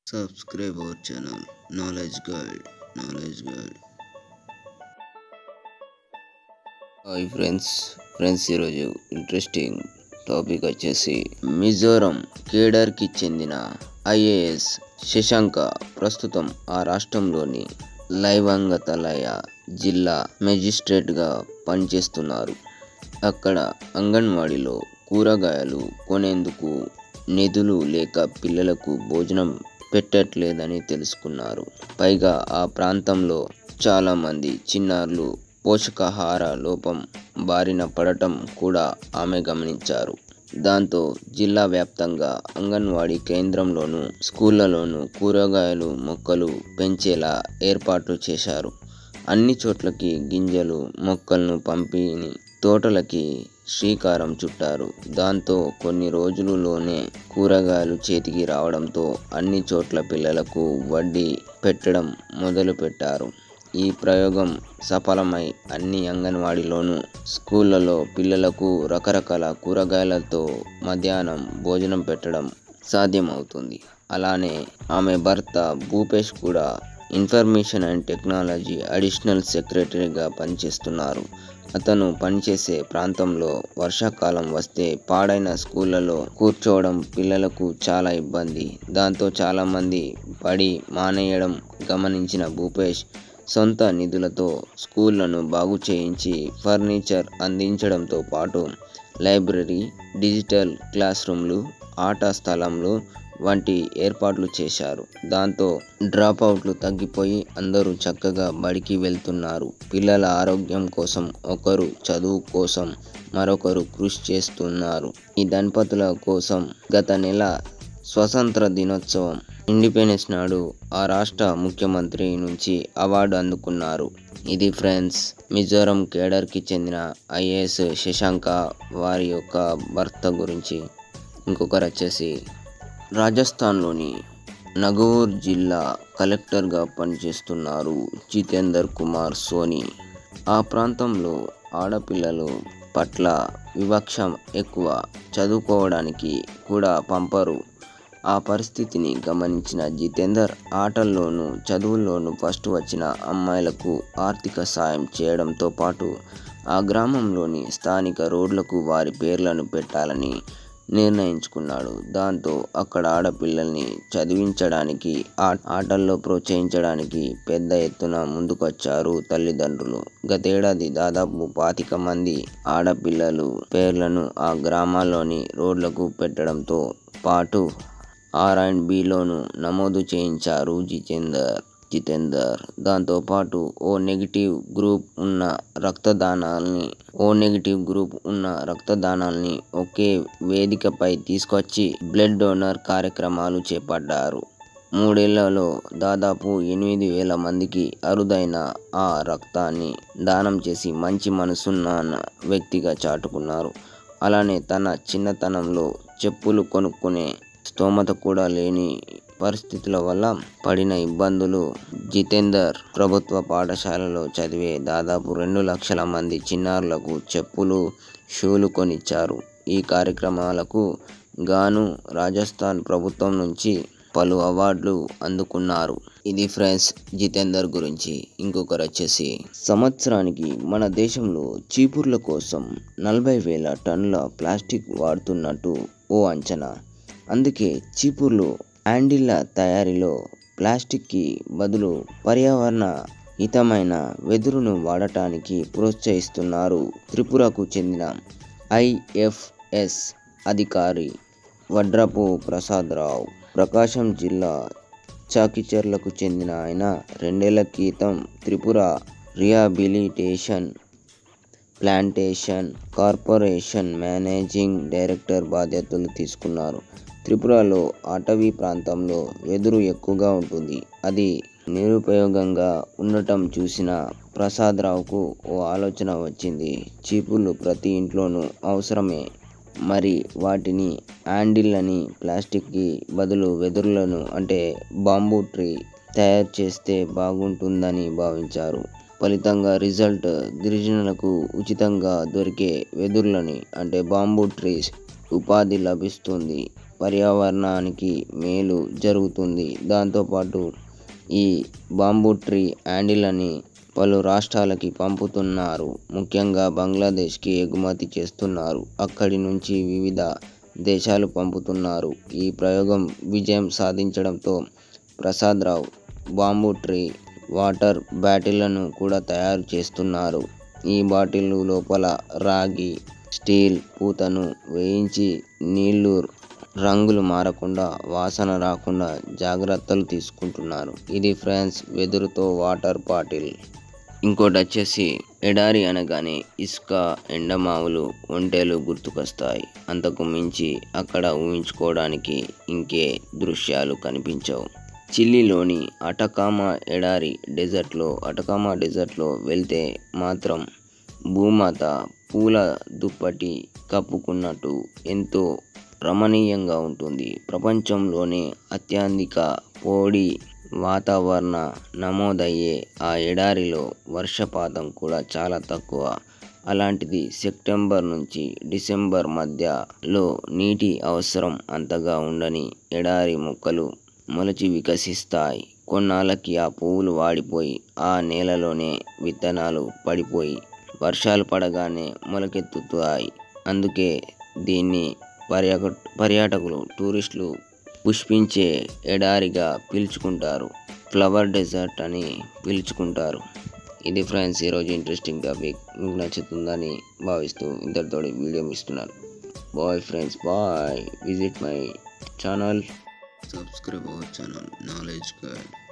Subscribe our channel Knowledge Guide Knowledge Guide hi friends friends ఈరోజు interesting topic వచ్చేసి మిజోరం కేడర్కి చెందిన IAS Shashanka ప్రస్తుతం ఆ రాష్ట్రంలోని లైవంగతలయ జిల్లా మెజిస్ట్రేట్గా పనిచేస్తున్నారు అక్కడ అంగన్వాడీలో కూరగాయలు కొనేందుకు నిధులు లేక పిల్లలకు భోజనం పెట్టట్లేదని తెలుసుకున్నారు పైగా ఆ ప్రాంతంలో చాలామంది చిన్నారులు పోషకాహార లోపం బారిన పడటం కూడా ఆమె గమనించారు దాంతో జిల్లా వ్యాప్తంగా అంగన్వాడీ కేంద్రంలోనూ స్కూళ్లలోనూ కూరగాయలు మొక్కలు పెంచేలా ఏర్పాట్లు చేశారు అన్ని చోట్లకి గింజలు మొక్కలను పంపిణీ తోటలకి శ్రీకారం చుట్టారు దాంతో కొన్ని రోజులలోనే కూరగాయలు చేతికి రావడంతో అన్ని చోట్ల పిల్లలకు వడ్డీ పెట్టడం మొదలుపెట్టారు ఈ ప్రయోగం సఫలమై అన్ని అంగన్వాడీలోనూ స్కూళ్ళలో పిల్లలకు రకరకాల కూరగాయలతో మధ్యాహ్నం భోజనం పెట్టడం సాధ్యమవుతుంది అలానే ఆమె భర్త భూపేష్ కూడా ఇన్ఫర్మేషన్ అండ్ టెక్నాలజీ అడిషనల్ సెక్రటరీగా పనిచేస్తున్నారు అతను పనిచేసే ప్రాంతంలో వర్షాకాలం వస్తే పాడైన స్కూళ్ళలో కూర్చోవడం పిల్లలకు చాలా ఇబ్బంది దాంతో చాలామంది పడి మానేయడం గమనించిన భూపేష్ సొంత నిధులతో స్కూళ్లను బాగు చేయించి ఫర్నిచర్ అందించడంతో పాటు లైబ్రరీ డిజిటల్ క్లాస్ రూమ్లు ఆట స్థలంలు వంటి ఏర్పాట్లు చేశారు దాంతో డ్రాప్ అవుట్లు తగ్గిపోయి అందరూ చక్కగా బడికి వెళ్తున్నారు పిల్లల ఆరోగ్యం కోసం ఒకరు చదువు కోసం మరొకరు కృషి చేస్తున్నారు ఈ దంపతుల కోసం గత నెల స్వతంత్ర దినోత్సవం ఇండిపెండెన్స్ నాడు ఆ రాష్ట్ర ముఖ్యమంత్రి నుంచి అవార్డు అందుకున్నారు ఇది ఫ్రెండ్స్ మిజోరం కేడర్కి చెందిన ఐఏఎస్ శశాంక వారి యొక్క భర్త గురించి ఇంకొకరు వచ్చేసి రాజస్థాన్లోని నగౌర్ జిల్లా కలెక్టర్గా పనిచేస్తున్నారు జితేందర్ కుమార్ సోని ఆ ప్రాంతంలో ఆడపిల్లలు పట్ల వివక్ష ఎక్కువ చదువుకోవడానికి కూడా పంపరు ఆ పరిస్థితిని గమనించిన జితేందర్ ఆటల్లోనూ చదువుల్లోనూ ఫస్ట్ వచ్చిన అమ్మాయిలకు ఆర్థిక సాయం చేయడంతో పాటు ఆ గ్రామంలోని స్థానిక రోడ్లకు వారి పేర్లను పెట్టాలని నిర్ణయించుకున్నాడు దాంతో అక్కడ ఆడపిల్లల్ని చదివించడానికి ఆటల్లో ప్రోత్సహించడానికి పెద్ద ఎత్తున ముందుకొచ్చారు తల్లిదండ్రులు గతేడాది దాదాపు పాతిక మంది ఆడపిల్లలు పేర్లను ఆ గ్రామాల్లోని రోడ్లకు పెట్టడంతో పాటు ఆర్ అండ్ బిలోను నమోదు చేయించారు జితేందర్ జితేందర్ దాంతోపాటు ఓ నెగిటివ్ గ్రూప్ ఉన్న రక్తదానాల్ని ఓ నెగిటివ్ గ్రూప్ ఉన్న రక్తదానాల్ని ఒకే వేదికపై తీసుకొచ్చి బ్లడ్ డోనర్ కార్యక్రమాలు చేపట్టారు మూడేళ్లలో దాదాపు ఎనిమిది వేల మందికి అరుదైన ఆ రక్తాన్ని దానం చేసి మంచి మనసున్న వ్యక్తిగా చాటుకున్నారు అలానే తన చిన్నతనంలో చెప్పులు కొనుక్కునే స్తోమత కూడా లేని పరిస్థితుల వల్ల పడిన ఇబ్బందులు జితేందర్ ప్రభుత్వ పాఠశాలలో చదివే దాదాపు రెండు లక్షల మంది చిన్నారులకు చెప్పులు షూలు కొనిచ్చారు ఈ కార్యక్రమాలకు గాను రాజస్థాన్ ప్రభుత్వం నుంచి పలు అవార్డులు అందుకున్నారు ఇది ఫ్రెండ్స్ జితేందర్ గురించి ఇంకొకరు వచ్చేసి సంవత్సరానికి మన దేశంలో చీపుర్ల కోసం నలభై వేల టన్నుల ప్లాస్టిక్ వాడుతున్నట్టు ఓ అంచనా అందుకే చీపుర్లు హ్యాండిల్ల తయారీలో ప్లాస్టిక్కి బదులు పర్యావరణ హితమైన వెదురును వాడటానికి ప్రోత్సహిస్తున్నారు త్రిపురకు చెందిన ఐఎఫ్ఎస్ అధికారి వడ్రపు ప్రసాదరావు ప్రకాశం జిల్లా చాకిచెర్లకు చెందిన ఆయన రెండేళ్ల క్రితం Tripura rehabilitation plantation corporation managing director బాధ్యతలు తీసుకున్నారు త్రిపురలో అటవీ ప్రాంతంలో వెదురు ఎక్కువగా ఉంటుంది అది నిరుపయోగంగా ఉండటం చూసిన ప్రసాదరావుకు ఓ ఆలోచన వచ్చింది చీపుర్లు ప్రతి ఇంట్లోనూ అవసరమే మరి వాటిని హ్యాండిల్లని ప్లాస్టిక్కి బదులు వెదురులను అంటే బాంబూ ట్రీ తయారు చేస్తే బాగుంటుందని భావించారు ఫలితంగా రిజల్ట్ గిరిజనులకు ఉచితంగా దొరికే వెదురులని అంటే బాంబూ ట్రీస్ ఉపాధి లభిస్తుంది పర్యావరణానికి మేలు జరుగుతుంది దాంతోపాటు ఈ బాంబూ ట్రీ హ్యాండిల్ని పలు రాష్ట్రాలకి పంపుతున్నారు ముఖ్యంగా బంగ్లాదేశ్కి ఎగుమతి చేస్తున్నారు అక్కడి నుంచి వివిధ దేశాలు పంపుతున్నారు ఈ ప్రయోగం విజయం సాధించడంతో Prasad Rao bamboo tree water బాటిళ్లను కూడా తయారు చేస్తున్నారు ఈ బాటిల్ లోపల రాగి స్టీల్ పూతను వేయించి నీళ్లు రంగులు మారకుండా వాసన రాకుండా జాగ్రత్తలు తీసుకుంటున్నారు ఇది ఫ్రెండ్స్ వెదురుతో వాటర్ బాటిల్ ఇంకోటి వచ్చేసి ఎడారి అనగానే ఇసుక ఎండమావులు ఒంటెలు గుర్తుకొస్తాయి అంతకు మించి అక్కడ ఊహించుకోవడానికి ఇంకే దృశ్యాలు కనిపించవు చిల్లీలోని అటకామా ఎడారి డెజర్ట్లో అటకామా డెజర్ట్లో వెళ్తే మాత్రం భూమాత పూల దుప్పటి కప్పుకున్నట్టు ఎంతో రమణీయంగా ఉంటుంది ప్రపంచంలోనే అత్యధిక పొడి వాతావరణ నమోదయ్యే ఆ ఎడారిలో వర్షపాతం కూడా చాలా తక్కువ అలాంటిది సెప్టెంబర్ నుంచి డిసెంబర్ మధ్యలో నీటి అవసరం అంతగా ఉండని ఎడారి మొక్కలు మొలచి వికసిస్తాయి కొన్నాళ్ళకి ఆ పువ్వులు వాడిపోయి ఆ నేలలోనే విత్తనాలు పడిపోయి వర్షాలు పడగానే మొలకెత్తుతాయి అందుకే దీన్ని పర్యాక పర్యాటకులు టూరిస్టులు పుష్పించే ఎడారిగా పిలుచుకుంటారు ఫ్లవర్ డెజర్ట్ అని పిలుచుకుంటారు ఇది ఫ్రెండ్స్ ఈరోజు ఇంట్రెస్టింగ్ టాపిక్ మీకు నచ్చుతుందని భావిస్తూ ఇంతటితో వీడియో ఇస్తున్నాను bye friends bye visit my channel Subscribe our channel Knowledge Guide.